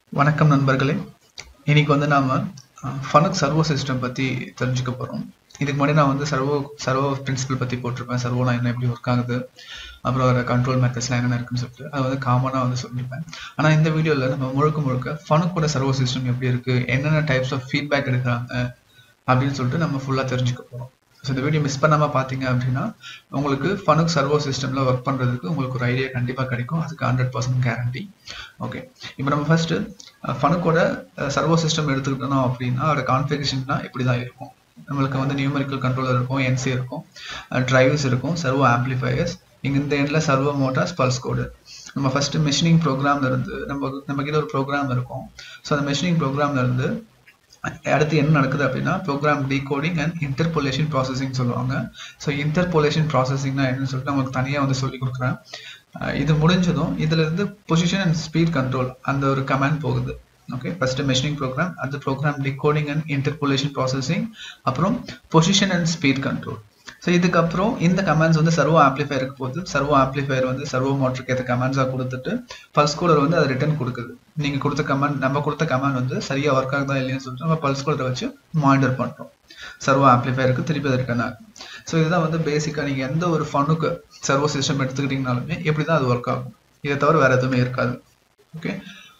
வணக்கம் நண்பர்களே இன்னைக்கு வந்து நாம ஃபனுக் சர்வோ சிஸ்டம் பத்தி தெரிஞ்சுக்க போறோம் இதுக்கு முன்னாடி நான் வந்து சர்வோ சர்வோ பிரின்சிபல் பத்தி போட்டிருப்பேன் சர்வோனா என்ன எப்படி ஒர்க் ஆகுது அப்புறம் அதோட கண்ட்ரோல் மெத்தட்ஸ்லாம் என்னென்ன இருக்குன்னு சொல்லிட்டு அது வந்து காமனாக வந்து சொல்லியிருப்பேன் ஆனால் இந்த வீடியோவில் நம்ம முழுக்க முழுக்க ஃபனுக்கோட சர்வோ சிஸ்டம் எப்படி இருக்கு என்னென்ன டைப்ஸ் ஆஃப் ஃபீட்பேக் எடுக்கிறாங்க அப்படின்னு சொல்லிட்டு நம்ம ஃபுல்லாக தெரிஞ்சுக்க போகிறோம் ஸோ இந்த வீடியோ மிஸ் பண்ணாமல் பார்த்தீங்க அப்படின்னா உங்களுக்கு ஃபனுக் சர்வோ சிஸ்டமில் ஒர்க் பண்ணுறதுக்கு உங்களுக்கு ஒரு ஐடியா கண்டிப்பாக கிடைக்கும் அதுக்கு ஹண்ட்ரட் பர்சன்ட் கேரண்டி ஓகே இப்போ நம்ம ஃபர்ஸ்ட் ஃபனுக்கோட சர்வோ சிஸ்டம் எடுத்துக்கிட்டோம் அப்படின்னா அதோட கான்ஃபிகரேஷன்னா இப்படி தான் இருக்கும் நம்மளுக்கு வந்து நியூமரிக்கல் கண்ட்ரோலர் இருக்கும் என்சி இருக்கும் டிரைவர்ஸ் இருக்கும் சர்வோ ஆம்ப்ளிஃபயர்ஸ் இங்கே இந்த எண்டில் சர்வோ மோட்டார்ஸ் பல்ஸ் கோடு நம்ம ஃபர்ஸ்ட் மெஷினிங் ப்ரோக்ராம்ல இருந்து நம்ம நம்ம கிட்ட ஒரு ப்ரோக்ராம் இருக்கும் ஸோ அந்த மெஷினிங் ப்ரோக்ராம்ல இருந்து அடுத்து என்ன நடக்குது அப்படின்னா program decoding and interpolation processing சொல்லுவாங்க ஸோ இன்டர்போலேஷன் ப்ராசஸிங்னா என்னன்னு சொல்லிட்டு உங்களுக்கு தனியாக வந்து சொல்லி கொடுக்குறேன் இது முடிஞ்சதும் இதுல இருந்து பொசிஷன் அண்ட் ஸ்பீட் கண்ட்ரோல் அந்த ஒரு கமாண்ட் போகுது ஓகே ஃபர்ஸ்ட் மெஷினிங் ப்ரோக்ராம் அந்த program decoding and interpolation processing அப்புறம் position and speed control so இதுக்கப்புறம் இந்த கமாண்ட்ஸ் வந்து சர்வோ ஆம்ப்ளிஃபயருக்கு போகுது சர்வோ ஆம்ப்ளிஃபயர் வந்து சர்வோ மோட்டருக்கு ஏற்ற கமாண்ட்ஸாக கொடுத்துட்டு பல்ஸ் கோடர் வந்து அதை ரிட்டர்ன் கொடுக்குது நீங்கள் கொடுத்த கமாண்ட் நம்ம கொடுத்த கமாண்ட் வந்து சரியாக ஒர்க் ஆகுதா இல்லைன்னு சொல்லிட்டு நம்ம பல்ஸ் கோடரை வச்சு மானிட்டர் பண்ணுறோம் சர்வோ ஆம்ப்ளிஃபயருக்கு திருப்பி அது ரிட்டர்ன் ஆகும் ஸோ இதுதான் வந்து பேசிக்காக நீங்கள் எந்த ஒரு ஃபனுக்கு சர்வோ சிஸ்டம் எடுத்துக்கிட்டீங்கனாலுமே எப்படி தான் அது ஒர்க் ஆகும் இதை தவிர வேறு எதுவுமே இருக்காது ஓகே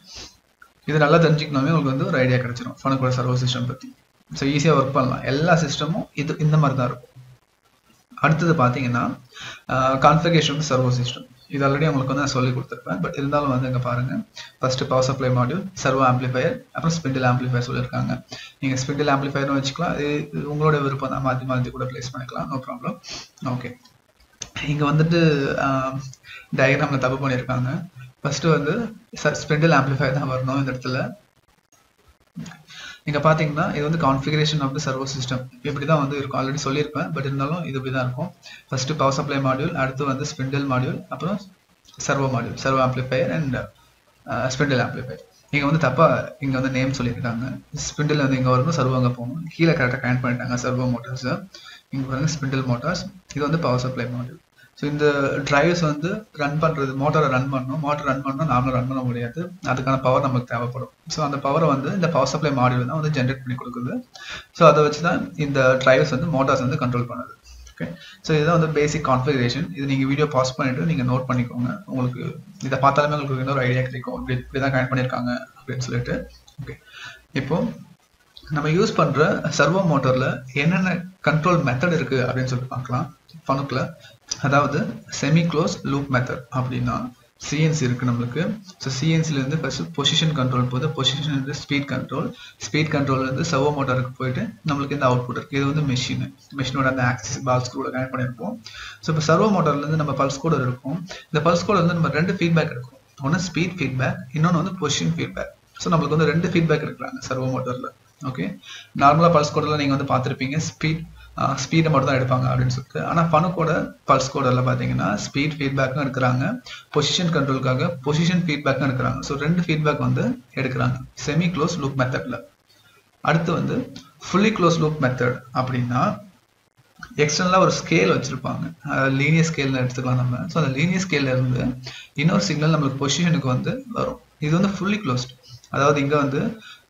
இது நல்லா தெரிஞ்சுக்கணுமே உங்களுக்கு வந்து ஒரு ஐடியா கிடைச்சிடும் ஃபனுக்கோட சர்வோ சிஸ்டம் பற்றி ஸோ ஈஸியாக ஒர்க் பண்ணலாம் எல்லா சிஸ்டமும் இது இந்த மாதிரி தான் இருக்கும் அடுத்தது பார்த்தீங்கன்னா கான்ஃபிகேஷன் சர்வோ சிஸ்டம் இது ஆல்ரெடி உங்களுக்கு வந்து நான் சொல்லி கொடுத்துருப்பேன் பட் இருந்தாலும் வந்து இங்கே பாருங்க first power supply module servo amplifier அப்புறம் ஸ்பிண்டில் ஆம்ப்ளிஃபயர் சொல்லியிருக்காங்க நீங்கள் ஸ்பிண்டில் ஆம்ப்ளிஃபயர்னு வச்சுக்கலாம் இது உங்களோட விருப்பம் தான் மாற்றி மாற்றி கூட ப்ளேஸ் பண்ணிக்கலாம் நோ ப்ராப்ளம் ஓகே இங்கே வந்துட்டு டயக்ராமில் தப்பு பண்ணியிருக்காங்க ஃபர்ஸ்ட் வந்து ஸ்பிண்டில் ஆம்ப்ளிஃபயர் தான் வரணும் இந்த இடத்துல நீங்க பாத்தீங்கன்னா இது வந்து configuration of the servo system இப்படி தான் வந்து இருக்கும் ஆல்ரெடி சொல்லியிருப்பேன் பட் இருந்தாலும் இது இப்படி தான் இருக்கும் ஃபர்ஸ்ட் பவர் சப்ளை மாடியூல் அடுத்து வந்து ஸ்பிண்டில் மாடியூல் அப்புறம் servo module servo amplifier and spindle amplifier இங்க வந்து தப்பா இங்க வந்து நேம் சொல்லியிருக்காங்க ஸ்பிண்டில் வந்து இங்க வரணும் சர்வோ அங்கே போகணும் கீழே கரெக்டாக கனெக்ட் பண்ணிட்டாங்க சர்வோ மோட்டார்ஸ் இங்க பாருங்க ஸ்பிண்டில் மோட்டார்ஸ் இது வந்து பவர் சப்ளை மாடியூல் ஸோ இந்த டிரைவர்ஸ் வந்து ரன் பண்ணுறது மோட்டரை ரன் பண்ணணும் மோட்டர் ரன் பண்ணணும் நாமளும் ரன் பண்ண முடியாது அதுக்கான பவர் நமக்கு தேவைப்படும் ஸோ அந்த பவரை வந்து இந்த பவர் சப்ளை மாடியூல் தான் வந்து ஜென்ரேட் பண்ணி கொடுக்குது ஸோ அதை வச்சு தான் இந்த டிரைவர்ஸ் வந்து மோட்டார்ஸ் வந்து கண்ட்ரோல் பண்ணுது ஓகே ஸோ இதுதான் வந்து பேசிக் கான்ஃபிகரேஷன் இது நீங்கள் வீடியோ பாஸ் பண்ணிட்டு நீங்கள் நோட் பண்ணிக்கோங்க உங்களுக்கு இதை பார்த்தாலுமே உங்களுக்கு இன்னொரு ஐடியா கிடைக்கும் இப்படி இப்படி தான் கனெக்ட் பண்ணியிருக்காங்க அப்படின்னு சொல்லிட்டு ஓகே இப்போ நம்ம யூஸ் பண்ற சர்வோ மோட்டர்ல என்னென்ன கண்ட்ரோல் மெத்தட் இருக்கு அப்படின்னு சொல்லிட்டு பார்க்கலாம் ஃபனுக்கில் அதாவது செமி க்ளோஸ் லூப் மெத்தட் அப்படின்னா சிஎன்சி இருக்கு நம்மளுக்கு ஸோ சிஎன்சிலேருந்து ஃபர்ஸ்ட் பொசிஷன் கண்ட்ரோல் போகுது பொசிஷன் வந்து ஸ்பீட் கண்ட்ரோல் ஸ்பீட் கண்ட்ரோல் வந்து சர்வோ மோட்டருக்கு போயிட்டு நம்மளுக்கு இந்த அவுட்புட் இருக்கு இது வந்து மிஷின் மிஷினோட அந்த ஆக்சிஸ் பால்ஸ் கூட கனெக்ட் பண்ணியிருப்போம் ஸோ இப்போ சர்வோ மோட்டர்லேருந்து நம்ம பல்ஸ் கோடர் இருக்கும் இந்த பல்ஸ் கோடர் வந்து நம்ம ரெண்டு ஃபீட்பேக் இருக்கும் ஒன்று ஸ்பீட் ஃபீட்பேக் இன்னொன்று வந்து பொசிஷன் ஃபீட்பேக் ஸோ நம்மளுக்கு வந்து ரெண்டு ஃபீட்பேக் எடுக்கிறாங்க சர்வோ மோட்டரில் ஓகே நார்மலாக பல்ஸ் கோடரில் நீங்கள் வந்து பார்த்துருப்பீங்க ஸ்பீட் ஸ்பீடை மட்டும் தான் எடுப்பாங்க அப்படின்னு சொல்லிட்டு ஆனால் ஃபனுக்கோட பல்ஸ் கோடில் பார்த்தீங்கன்னா ஸ்பீட் ஃபீட்பேக்கும் எடுக்கிறாங்க பொசிஷன் கண்ட்ரோலுக்காக பொசிஷன் ஃபீட்பேக்கும் எடுக்கிறாங்க ஸோ ரெண்டு ஃபீட்பேக் வந்து எடுக்கிறாங்க செமி க்ளோஸ் லூப் மெத்தடில் அடுத்து வந்து ஃபுல்லி க்ளோஸ் லூப் மெத்தட் அப்படின்னா எக்ஸ்டர்னலாக ஒரு ஸ்கேல் வச்சுருப்பாங்க லீனியர் ஸ்கேல்னு எடுத்துக்கலாம் நம்ம ஸோ அந்த லீனியர் ஸ்கேல்ல இருந்து இன்னொரு சிக்னல் நம்மளுக்கு பொசிஷனுக்கு வந்து வரும் இது வந்து ஃபுல்லி க்ளோஸ்ட் அதாவது இங்கே வந்து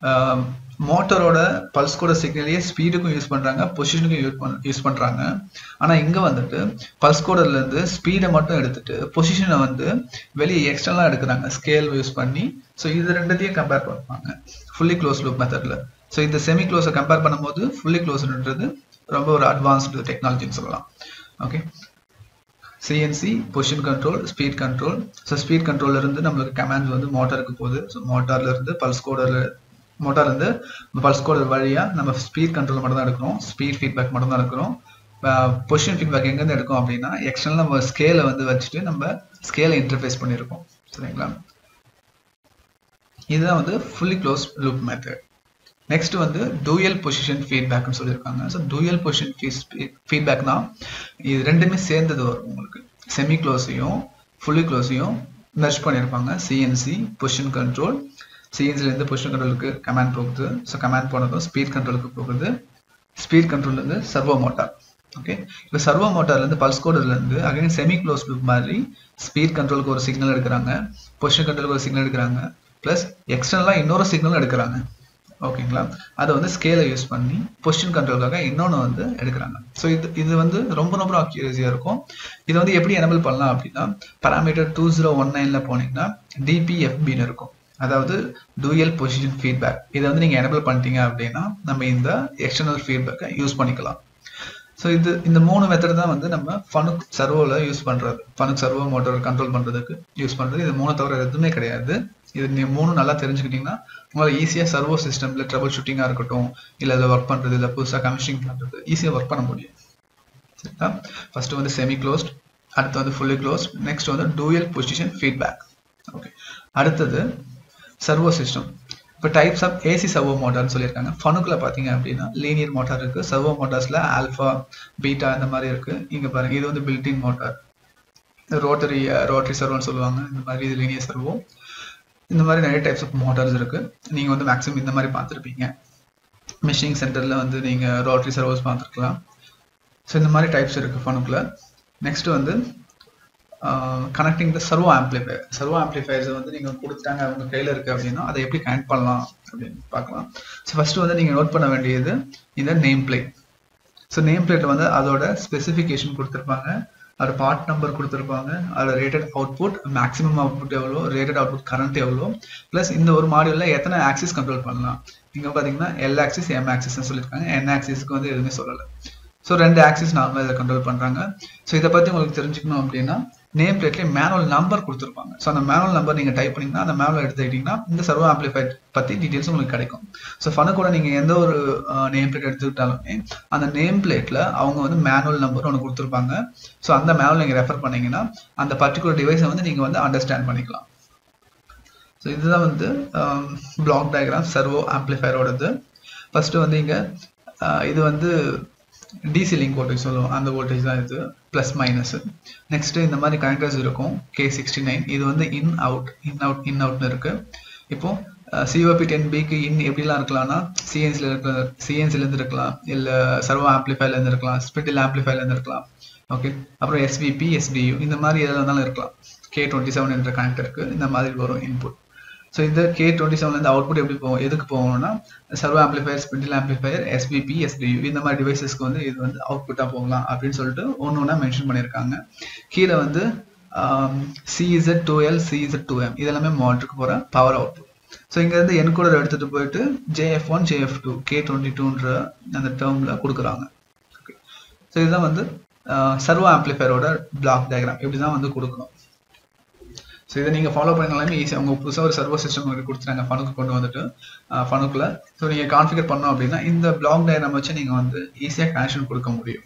மோட்டரோட பல்ஸ் கூட சிக்னலையே ஸ்பீடுக்கும் யூஸ் பண்ணுறாங்க பொசிஷனுக்கும் யூஸ் பண் யூஸ் பண்ணுறாங்க ஆனால் இங்கே வந்துட்டு பல்ஸ் கோடர்லேருந்து ஸ்பீடை மட்டும் எடுத்துட்டு பொசிஷனை வந்து வெளியே எக்ஸ்டர்னலாக எடுக்கிறாங்க ஸ்கேல் யூஸ் பண்ணி ஸோ இது ரெண்டுத்தையும் கம்பேர் பண்ணுவாங்க ஃபுல்லி க்ளோஸ் லூப் மெத்தடில் ஸோ இந்த செமி க்ளோஸை கம்பேர் பண்ணும்போது ஃபுல்லி க்ளோஸ்ன்றது ரொம்ப ஒரு அட்வான்ஸ்டு டெக்னாலஜின்னு சொல்லலாம் okay CNC position control speed control so speed கண்ட்ரோல்ல இருந்து நம்மளுக்கு கமாண்ட்ஸ் வந்து மோட்டருக்கு போகுது ஸோ மோட்டார்ல இருந்து பல்ஸ் கோடர்ல மோட்டார் இருந்து பல்ஸ் கோடர் வழியா நம்ம ஸ்பீட் கண்ட்ரோல் மட்டும் தான் எடுக்கிறோம் ஸ்பீட் ஃபீட்பேக் மட்டும் தான் எடுக்கிறோம் பொசிஷன் ஃபீட்பேக் எங்கேருந்து எடுக்கும் அப்படின்னா எக்ஸ்டர்னல் நம்ம ஸ்கேலை வந்து வச்சுட்டு நம்ம ஸ்கேலை இன்டர்ஃபேஸ் பண்ணியிருக்கோம் சரிங்களா இதுதான் வந்து fully close loop method next வந்து டூயல் பொசிஷன் ஃபீட்பேக்னு சொல்லியிருக்காங்க ஸோ டூயல் பொசிஷன் ஃபீட்பேக்னா இது ரெண்டுமே சேர்ந்தது வரும் உங்களுக்கு செமி க்ளோஸையும் ஃபுல்லி க்ளோஸையும் மெர்ஜ் பண்ணியிருப்பாங்க சிஎன்சி பொசிஷன் கண்ட்ரோல் சிஎன்சிலேருந்து பொசிஷன் கண்ட்ரோலுக்கு கமாண்ட் போகுது ஸோ கமாண்ட் போனதும் ஸ்பீட் கண்ட்ரோலுக்கு போகுது ஸ்பீட் கண்ட்ரோல்லேருந்து சர்வோ மோட்டார் ஓகே இப்போ சர்வோ மோட்டார்லேருந்து பல்ஸ் கோடர்லேருந்து அகைன் செமி க்ளோஸ் லூப் மாதிரி ஸ்பீட் கண்ட்ரோலுக்கு ஒரு சிக்னல் எடுக்கிறாங்க பொசிஷன் கண்ட்ரோலுக்கு ஒரு சிக்னல் எடுக்கிறாங்க ப்ளஸ் எக்ஸ்டர்னலாக இன்னொரு சிக்னலும் எடுக்கிறாங்க ஓகேங்களா அதை வந்து ஸ்கேலை யூஸ் பண்ணி பொசிஷன் கண்ட்ரோலுக்காக இன்னொன்று வந்து எடுக்கிறாங்க ஸோ இது இது வந்து ரொம்ப ரொம்ப அக்யூரஸியாக இருக்கும் இதை வந்து எப்படி எனபிள் பண்ணலாம் அப்படின்னா பராமீட்டர் டூ ஜீரோ ஒன் நைனில் போனீங்கன்னா டிபிஎஃபின்னு இருக்கும் அதாவது டூயல் பொசிஷன் ஃபீட்பேக் இதை வந்து நீங்கள் எனபிள் பண்ணிட்டீங்க அப்படின்னா நம்ம இந்த எக்ஸ்டர்னல் ஃபீட்பேக்கை யூஸ் பண்ணிக்கலாம் ஸோ இது இந்த மூணு மெத்தட் தான் வந்து நம்ம ஃபனுக் சர்வோவில் யூஸ் பண்ணுறது ஃபனுக் சர்வோ மோட்டர் கண்ட்ரோல் பண்ணுறதுக்கு யூஸ் பண்ணுறது இது மூணு தவிர எதுவுமே கிடையாது இது நீ மூணு நல்லா தெரிஞ்சுக்கிட்டீங்கன்னா உங்களால் ஈஸியாக சர்வோ சிஸ்டமில் ட்ரபிள் ஷூட்டிங்காக இருக்கட்டும் இல்லை அதில் ஒர்க் பண்ணுறது இல்லை புதுசாக கமிஷனிங் பண்ணுறது ஈஸியாக ஒர்க் பண்ண முடியும் சரிங்களா ஃபர்ஸ்ட் வந்து செமி க்ளோஸ்ட் அடுத்து வந்து ஃபுல்லி க்ளோஸ்ட் நெக்ஸ்ட் வந்து டூயல் பொசிஷன் ஃபீட்பேக் ஓகே அடுத்தது சர்வோ சிஸ்டம் இப்போ டைப்ஸ் ஆஃப் ஏசி சர்வோ மோட்டார்னு சொல்லியிருக்காங்க ஃபனுக்கில் பார்த்தீங்க அப்படின்னா லீனியர் மோட்டார் இருக்குது சர்வோ மோட்டார்ஸில் ஆல்ஃபா பீட்டா இந்த மாதிரி இருக்குது இங்கே பாருங்கள் இது வந்து பில்டின் மோட்டார் ரோட்டரி ரோட்டரி சர்வோன்னு சொல்லுவாங்க இந்த மாதிரி இது லீனியர் சர்வோ இந்த மாதிரி நிறைய டைப்ஸ் ஆஃப் மோட்டார்ஸ் இருக்குது நீங்கள் வந்து மேக்ஸிமம் இந்த மாதிரி பார்த்துருப்பீங்க மிஷினிங் சென்டரில் வந்து நீங்கள் ரோட்டரி சர்வோஸ் பார்த்துருக்கலாம் ஸோ இந்த மாதிரி டைப்ஸ் இருக்குது ஃபனுக்கில் நெக்ஸ்ட் வந்து connecting the servo amplifier servo ஆம்ப்ளிஃபயர்ஸை வந்து நீங்கள் கொடுத்துட்டாங்க அவங்க கையில் இருக்குது அப்படின்னா அதை எப்படி கனெக்ட் பண்ணலாம் அப்படின்னு பார்க்கலாம் ஸோ ஃபஸ்ட்டு வந்து நீங்கள் நோட் பண்ண வேண்டியது இந்த நேம் பிளேட் ஸோ நேம் பிளேட்டில் வந்து அதோட ஸ்பெசிஃபிகேஷன் கொடுத்துருப்பாங்க அதோட பார்ட் நம்பர் கொடுத்துருப்பாங்க அதோட ரேட்டட் அவுட்புட் மேக்ஸிமம் அவுட்புட் எவ்வளோ ரேட்டட் அவுட்புட் கரண்ட் எவ்வளோ ப்ளஸ் இந்த ஒரு மாடியூலில் எத்தனை ஆக்சிஸ் கண்ட்ரோல் பண்ணலாம் இங்கே பார்த்தீங்கன்னா எல் ஆக்சிஸ் எம் ஆக்சிஸ்னு சொல்லியிருக்காங்க என் ஆக்சிஸ்க்கு வந்து எதுவுமே சொல்லலை ஸோ ரெண்டு ஆக்சிஸ் நார்மலாக இதை கண்ட்ரோல் பண்ணுறாங்க ஸோ இதை பற்றி உங்களுக்கு தெரிஞ்சுக்கணும் அப்படின்னா நேம் பிளேட்லேயே மேனுவல் நம்பர் கொடுத்துருப்பாங்க ஸோ அந்த மேனுவல் நம்பர் நீங்கள் டைப் பண்ணிங்கன்னா அந்த மேனுவல் எடுத்துக்கிட்டிங்கன்னா இந்த சர்வோ ஆம்ப்ளிஃபைட் பற்றி டீட்டெயில்ஸ் உங்களுக்கு கிடைக்கும் ஸோ ஃபனு கூட நீங்கள் எந்த ஒரு நேம் பிளேட் எடுத்துக்கிட்டாலுமே அந்த நேம் பிளேட்டில் அவங்க வந்து மேனுவல் நம்பர் ஒன்று கொடுத்துருப்பாங்க ஸோ அந்த மேனுவல் நீங்கள் ரெஃபர் பண்ணீங்கன்னா அந்த பர்டிகுலர் டிவைஸை வந்து நீங்கள் வந்து அண்டர்ஸ்டாண்ட் பண்ணிக்கலாம் ஸோ இதுதான் வந்து பிளாக் டயக்ராம் சர்வோ ஆம்ப்ளிஃபயரோடது ஃபஸ்ட்டு வந்து இங்கே இது வந்து டிசி லிங்க் வோல்டேஜ் சொல்லுவோம் அந்த வோல்டேஜ் தான் இது ப்ளஸ் மைனஸ் நெக்ஸ்ட் இந்த மாதிரி கனெக்டர்ஸ் இருக்கும் கே சிக்ஸ்டி நைன் இது வந்து in out in out in அவுட்னு இருக்கு இப்போ சிஓபி டென் பிக்கு இன் எப்படிலாம் இருக்கலாம்னா சிஎன்சியில் இருக்க சிஎன்சிலேருந்து இருக்கலாம் இல்லை சர்வோ ஆம்ப்ளிஃபைலேருந்து இருக்கலாம் ஸ்பிட்டில் ஆம்ப்ளிஃபைலேருந்து இருக்கலாம் ஓகே அப்புறம் எஸ்விபி எஸ்டியு இந்த மாதிரி எதில் இருந்தாலும் இருக்கலாம் கே டுவெண்ட்டி செவன் என்ற கனெக்டருக்கு இந்த மாதிரி வரும் இன்புட் ஸோ இந்த கே டுவெண்ட்டி செவன்லேருந்து அவுட்புட் எப்படி போகும் எதுக்கு போகணும்னா servo amplifier spindle amplifier SPP STU இந்த மாதிரி டிவைசஸ்க்கு வந்து இது வந்து அவுட்புட்டாக போகலாம் அப்படின்னு சொல்லிட்டு ஒன்று ஒன்றா மென்ஷன் பண்ணியிருக்காங்க கீழே வந்து CZ two L CZ two M இதெல்லாமே மாடருக்கு போகிற பவர் அவுட்புட் ஸோ இங்கேருந்து என்கோடர் எடுத்துகிட்டு போயிட்டு JF one JF two K twenty டூன்ற அந்த டேர்மில் கொடுக்குறாங்க ஓகே ஸோ இதுதான் வந்து சர்வோ ஆம்ப்ளிஃபயரோட பிளாக் டயக்ராம் இப்படி தான் வந்து கொடுக்கணும் ஸோ இதை நீங்கள் ஃபாலோ பண்ணாலுமே ஈஸியாக உங்கள் புதுசாக ஒரு சர்வோ சிஸ்டம் உங்களுக்கு கொடுத்துட்டாங்க ஃபனுக்கு கொண்டு வந்துட்டு ஃபனுக்குள்ள ஸோ நீங்கள் கான்ஃபிகர் பண்ணோம் அப்படின்னா இந்த பிளாக் டயக்ராம் வச்சு நீங்கள் வந்து ஈஸியாக கனெக்ஷன் கொடுக்க முடியும்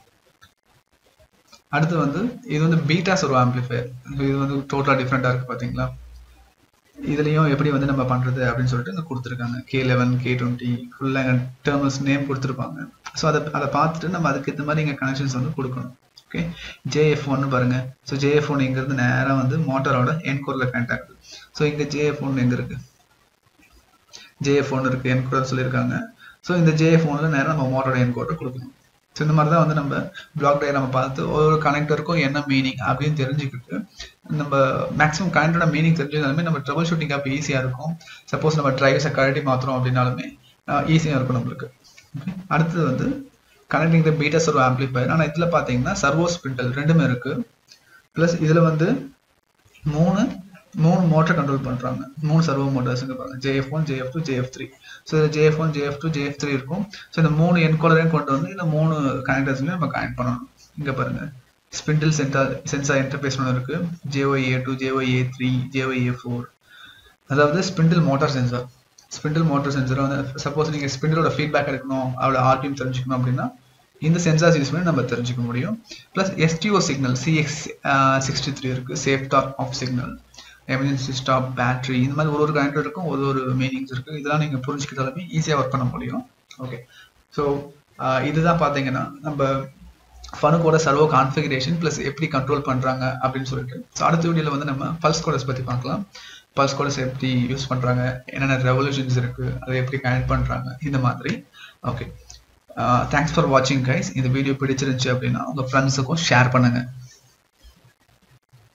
அடுத்து வந்து இது வந்து பீட்டா சர்வோ ஆம்ப்ளிஃபயர் இது வந்து டோட்டலாக டிஃப்ரெண்ட்டாக இருக்குது பார்த்தீங்களா இதுலேயும் எப்படி வந்து நம்ம பண்ணுறது அப்படின்னு சொல்லிட்டு இங்கே கொடுத்துருக்காங்க கே லெவன் கே டுவெண்ட்டி ஃபுல்லாக டேர்மஸ் நேம் கொடுத்துருப்பாங்க ஸோ அதை அதை பார்த்துட்டு நம்ம அதுக்கு இந்த மாதிரி இங்கே கனெக்ஷன்ஸ் வந்து கொடுக்கணும் ஓகே ஜேஎஃப் ஒன்னு பாருங்க ஸோ ஜேஎஃப் ஒன் இங்கிறது நேராக வந்து மோட்டரோட என்கோரில் கனெக்ட் ஆகுது ஸோ இங்கே ஜேஎஃப் ஒன் எங்கே இருக்கு ஜேஎஃப் ஒன் இருக்கு என்கோடர் சொல்லியிருக்காங்க ஸோ இந்த ஜேஎஃப் ஒன்ல நேராக நம்ம மோட்டரோட என்கோடர் கொடுக்கணும் ஸோ இந்த மாதிரி தான் வந்து நம்ம பிளாக் டயர் நம்ம பார்த்து ஒரு கனெக்டருக்கும் என்ன மீனிங் அப்படின்னு தெரிஞ்சுக்கிட்டு நம்ம மேக்ஸிமம் கனெக்டரோட மீனிங் தெரிஞ்சதாலுமே நம்ம ட்ரபிள் ஷூட்டிங் அப்போ ஈஸியாக இருக்கும் சப்போஸ் நம்ம டிரைவர்ஸை கழட்டி மாத்திரம் அப்படின்னாலுமே ஈஸியாக இருக்கும் நம்மளுக்கு அடுத்தது வந்து connecting the beta servo amplifier ஆனால் இதில் பார்த்தீங்கன்னா சர்வோ ஸ்பிண்டல் ரெண்டுமே இருக்கு ப்ளஸ் இதில் வந்து மூணு மூணு மோட்டர் கண்ட்ரோல் பண்ணுறாங்க மூணு சர்வோ மோட்டர்ஸ் பாருங்க JF one JF two JF three so இதில் JF one JF two JF three இருக்கும் ஸோ இந்த மூணு என்கோலரையும் கொண்டு வந்து இந்த மூணு கனெக்டர்ஸ்லையும் நம்ம கனெக்ட் பண்ணணும் இங்கே பாருங்க ஸ்பிண்டில் சென்டா சென்சார் இன்டர்பேஸ் ஒன்று இருக்கு JY A two JY A three JY A four அதாவது spindle motor sensor spindle motor சென்சரை வந்து சப்போஸ் நீங்கள் ஸ்பிண்டிலோட ஃபீட்பேக் எடுக்கணும் அவளோட ஆர்டிஎம் தெரிஞ்சுக்கணும் அப்படின்னா இந்த சென்சார்ஸ் யூஸ் பண்ணி நம்ம தெரிஞ்சுக்க முடியும் plus STO signal CX sixty three இருக்குது சேஃப் டாப் off signal emergency stop battery இந்த மாதிரி ஒரு ஒரு கனெக்டர் இருக்கும் ஒரு ஒரு மீனிங்ஸ் இருக்குது இதெல்லாம் நீங்கள் புரிஞ்சுக்கிட்டாலுமே ஈஸியாக ஒர்க் பண்ண முடியும் ஓகே ஸோ இதுதான் பார்த்தீங்கன்னா நம்ம ஃபனுக்கோட சர்வோ கான்ஃபிகரேஷன் ப்ளஸ் எப்படி கண்ட்ரோல் பண்ணுறாங்க அப்படின்னு சொல்லிட்டு ஸோ அடுத்த வீடியோவில் வந்து நம்ம பல்ஸ் கோடஸ் பற்றி பார்க்கலாம் பல்ஸ் கோடஸ் எப்படி யூஸ் பண்ணுறாங்க என்னென்ன ரெவல்யூஷன்ஸ் இருக்குது அதை எப்படி கனெக்ட் பண்ணுறாங்க இந்த மாதிரி ஓகே தேங்க்ஸ் ஃபார் வாட்சிங் கைஸ் இந்த வீடியோ பிடிச்சிருந்துச்சு அப்படின்னா உங்கள் ஃப்ரெண்ட்ஸுக்கும் ஷேர் பண்ணுங்கள்